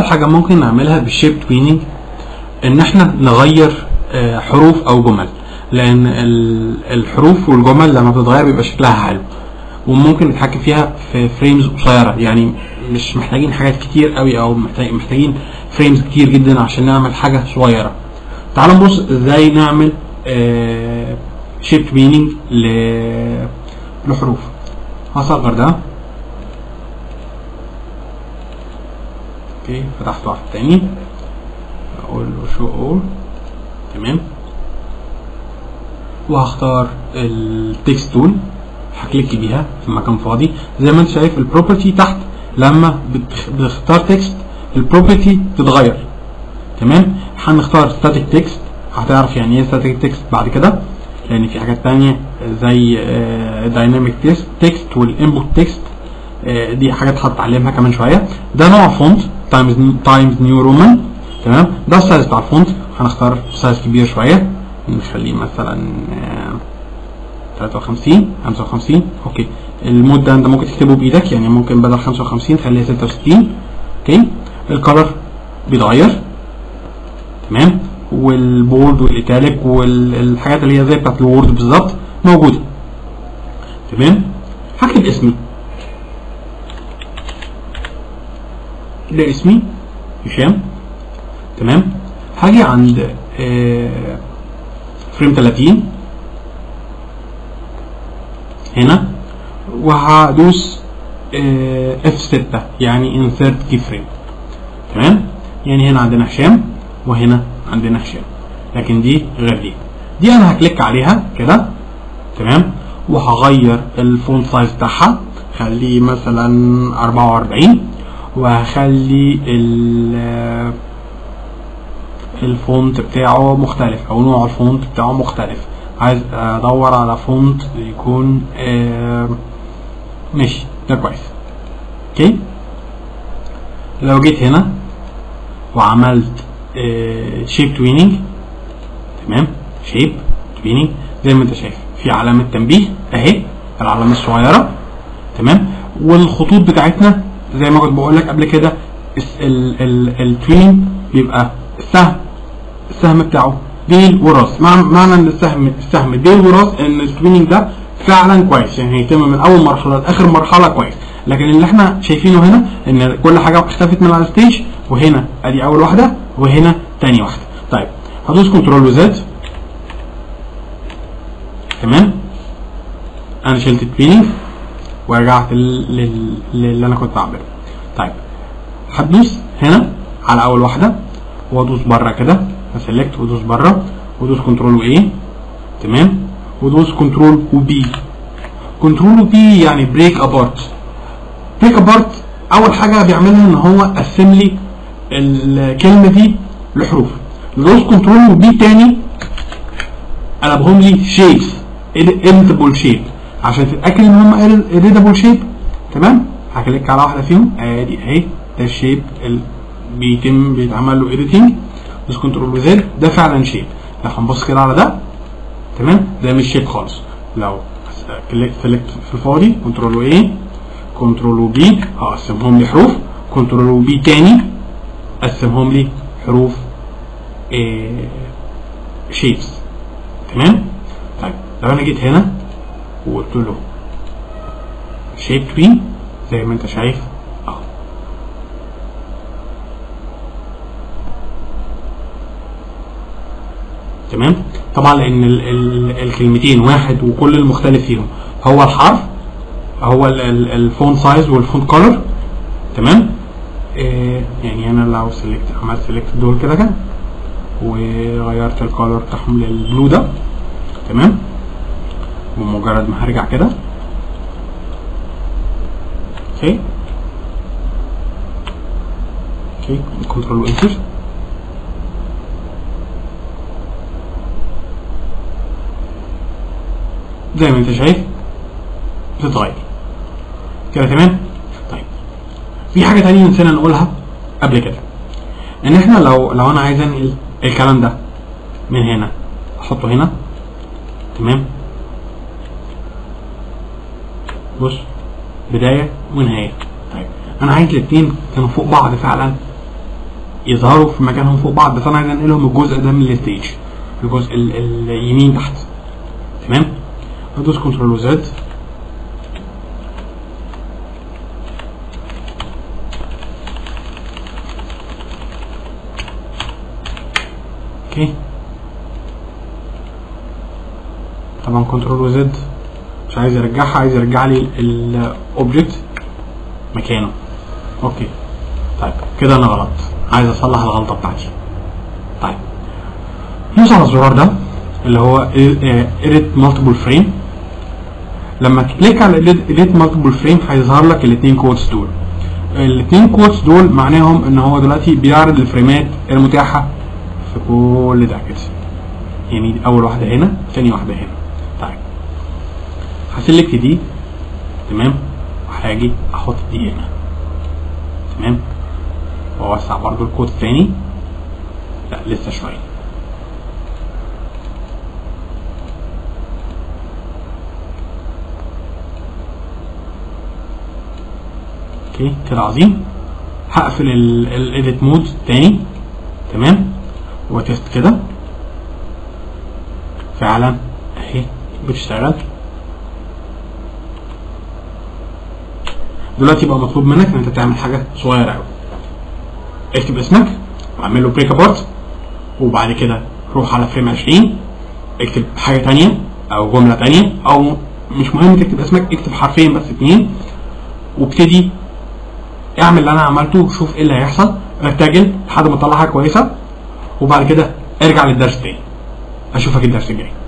اسهل حاجه ممكن نعملها بالشيب تويننج ان احنا نغير آه، حروف او جمل لان ال- الحروف والجمل لما بتتغير بيبقى شكلها حلو وممكن نتحكم فيها في فريمز قصيره يعني مش محتاجين حاجات كتير قوي او محتاج- محتاجين فريمز كتير جدا عشان نعمل حاجه صغيره تعالوا نبص ازاي نعمل شيب تويننج لحروف هصغر ده اوكي فتحت واحد تاني اقول له شو اول تمام وهختار التكست تول هكليك بيها في مكان فاضي زي ما انت شايف البروبرتي تحت لما بتخ- بتختار تكست البروبرتي تتغير تمام هنختار ستاتيك تكست هتعرف يعني ايه ستاتيك تكست بعد كده لان في حاجات تانية زي دايناميك تكست والانبوت تكست دي حاجات هتتعلمها كمان شويه ده نوع فونت تايمز تايمز نيو رومان تمام ده السايز بتاع الفونت هنختار سايز كبير شويه نخليه مثلا آه، 53 55 اوكي المود ده انت ممكن تكتبه بايدك يعني ممكن بدل 55 تخليها 66 اوكي الكلر بيتغير تمام والبولد والايتاليك والحاجات اللي هي زي بتاعت الوورد بالظبط موجوده تمام هكتب اسمي ده اسمي هشام تمام هاجي عند آه فريم 30 هنا وهدوس اف 6 يعني انسرت كي فريم تمام يعني هنا عندنا هشام وهنا عندنا هشام لكن دي غير دي دي انا هكليك عليها كده تمام وهغير الفونت سايز بتاعها خليه مثلا 44 وهخلي ال الفونت بتاعه مختلف او نوع الفونت بتاعه مختلف عايز ادور على فونت يكون آه ماشي ده كويس اوكي لو جيت هنا وعملت شيب تويننج تمام شيب تويننج زي ما انت شايف في علامه تنبيه اهي العلامه الصغيره تمام والخطوط بتاعتنا زي ما كنت بقول لك قبل كده التوين بيبقى السهم السهم بتاعه ديل وراس مع- معنى ان السهم السهم ديل وراس ان التويننج ده فعلا كويس يعني هيتم من اول مرحله لاخر مرحله كويس لكن اللي احنا شايفينه هنا ان كل حاجه اختفت من على الستيج وهنا ادي اول واحده وهنا تاني واحده طيب هدوس كنترول وزد تمام انا شلت التويننج ورجعت لل- لل- للي انا كنت بعمله طيب هتدوس هنا على اول واحده وادوس بره كده اسلكت وادوس بره وادوس كنترول وايه تمام ودوس كنترول وبي كنترول وبي يعني بريك ابارت بريك ابارت اول حاجه بيعملها ان هو قسم لي الكلمه دي لحروف دوس كنترول وبي تاني قلبهم لي شيبس اديتابل شيب عشان تتاكد ان هم اديتابل شيب تمام هكليك على واحده فيهم ادي اهي ده الشيب اللي بيتم بيتعمل له اديتنج دوس كنترول وزد ده فعلا شيب لو هنبص كده على ده تمام ده مش شيب خالص لو كليك سيلكت في الفاضي كنترول وايه كنترول وبي هقسمهم لي حروف كنترول وبي تاني قسمهم لي حروف إيه شيبس تمام طيب لو انا جيت هنا وقلت له شيب توين زي ما انت شايف اهو تمام طبعا لان ال ال الكلمتين واحد وكل المختلف فيهم هو الحرف هو الفون سايز والفون كولر تمام إيه يعني انا لو سيلكت عملت سيلكت دول كده كده وغيرت الكولر بتاعهم للبلو ده تمام ومجرد ما هرجع كده اوكي اوكي كنترول وانتر زي ما انت شايف بتتغير كده تمام طيب في حاجه تانية نسينا نقولها قبل كده ان احنا لو لو انا عايز انقل الكلام ده من هنا احطه هنا تمام بص بداية ونهاية طيب انا عايز الاتنين كانوا فوق بعض فعلا يظهروا في مكانهم فوق بعض بس انا عايز انقلهم الجزء ده من الستيج الجزء ال- اليمين تحت تمام ادوس كنترول وزد اوكي طبعا كنترول وزد مش عايز يرجعها عايز يرجع لي الاوبجكت مكانه اوكي طيب كده انا غلط عايز اصلح الغلطه بتاعتي طيب دوس على الزرار ده اللي هو edit multiple frame لما تكليك على edit multiple frame هيظهر لك الاثنين كودز دول الاثنين كودز دول معناهم ان هو دلوقتي بيعرض الفريمات المتاحه في كل ده كده يعني دي اول واحده هنا ثاني واحده هنا طيب هسلكت دي تمام وهاجي احط دي هنا تمام واوسع برضو الكود الثاني لا لسه شويه اوكي كده عظيم هقفل الايديت مود تاني تمام وتست كده فعلا اهي بتشتغل دلوقتي بقى مطلوب منك ان انت تعمل حاجه صغيره قوي اكتب اسمك واعمل له بريك ابارت وبعد كده روح على فريم 20 اكتب حاجه تانية او جمله تانية او مش مهم تكتب اسمك اكتب حرفين بس اتنين وابتدي اعمل اللي انا عملته شوف ايه اللي هيحصل ارتجل لحد ما تطلع حاجه كويسه وبعد كده ارجع للدرس تاني اشوفك الدرس الجاي